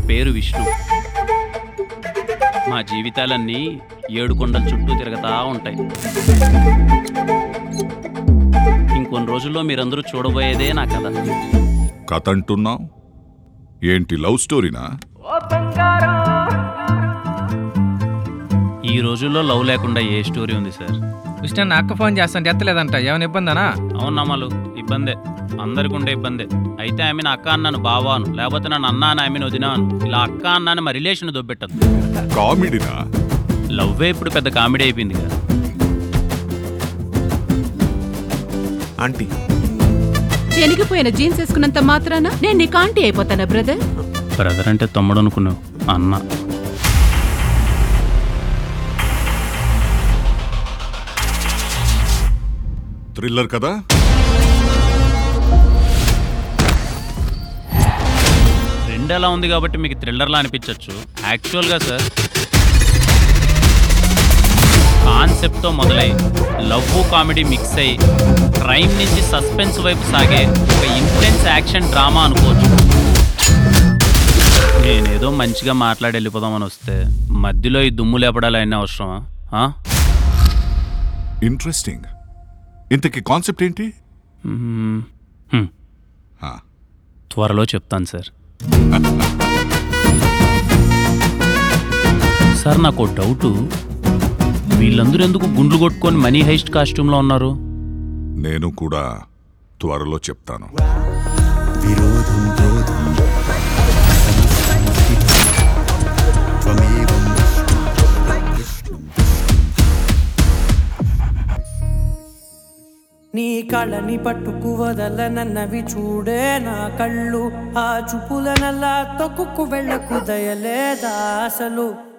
పేరు విష్ణు మా జీవితాలన్నీ ఏడు కొండల చుట్టూ తిరగతా ఉంటాయి ఇంకొన్ని రోజుల్లో మీరందరూ చూడబోయేదే నా కథ కథ అంటున్నావు ఏంటి లవ్ స్టోరీనా ఈ రోజుల్లో లవ్ లేకుండా ఏ స్టోరీ ఉంది సార్ విష్ణు నా అక్క ఫోన్ చేస్తాను ఎత్తలేదంట ఏమైనా ఇబ్బందనా అవును నమ్మలు ఇబ్బందే అందరికి ఉండే ఇబ్బందే అయితే ఆమె నా అక్క అన్నాను బావాను లేకపోతే నన్ను అన్నా అని ఆమెను వదినాను ఇలా అక్క అన్నాను మా రిలేషన్ దొబ్బెట్టదు కామెడీనా లవ్వే ఇప్పుడు పెద్ద కామెడీ అయిపోయింది కదా ఆంటీ చెనిగిపోయిన జీన్స్ వేసుకున్నంత మాత్రాన నేను నీకు ఆంటీ అయిపోతానా బ్రదర్ బ్రదర్ అంటే తమ్ముడు అనుకున్నావు అన్న థ్రిల్లర్ కదా రెండు ఎలా ఉంది కాబట్టి మీకు థ్రిల్లర్లా అనిపించవచ్చు యాక్చువల్గా సార్ కాన్సెప్ట్తో మొదలై లవ్ కామెడీ మిక్స్ అయ్యి క్రైమ్ నుంచి సస్పెన్స్ వైపు సాగే ఒక ఇంటెన్స్ యాక్షన్ డ్రామా అనుకోవచ్చు నేనేదో మంచిగా మాట్లాడి వెళ్ళిపోదామని వస్తే మధ్యలో ఈ దుమ్ము లేపడాలి అయినా అవసరమా ఆ? ఇంట్రెస్టింగ్ ఇంతకీ కాన్సెప్ట్ ఏంటి మ్మ్. హ్మ్. ఆ, త్వరలో చెప్తాను సార్ సార్ నాకు ఓ డౌటు వీళ్ళందరూ ఎందుకు గుండ్లు కొట్టుకొని మనీ హైస్ట్ కాస్ట్యూమ్లో ఉన్నారు నేను కూడా త్వరలో చెప్తాను విరోధం క్రోధం త్వమేవం నీ కళని పట్టుకు వదలనన్నవి చూడే నా కళ్ళు ఆ చూపుల నల్లా తొక్కుకు వెళ్ళకు దయలేదా అసలు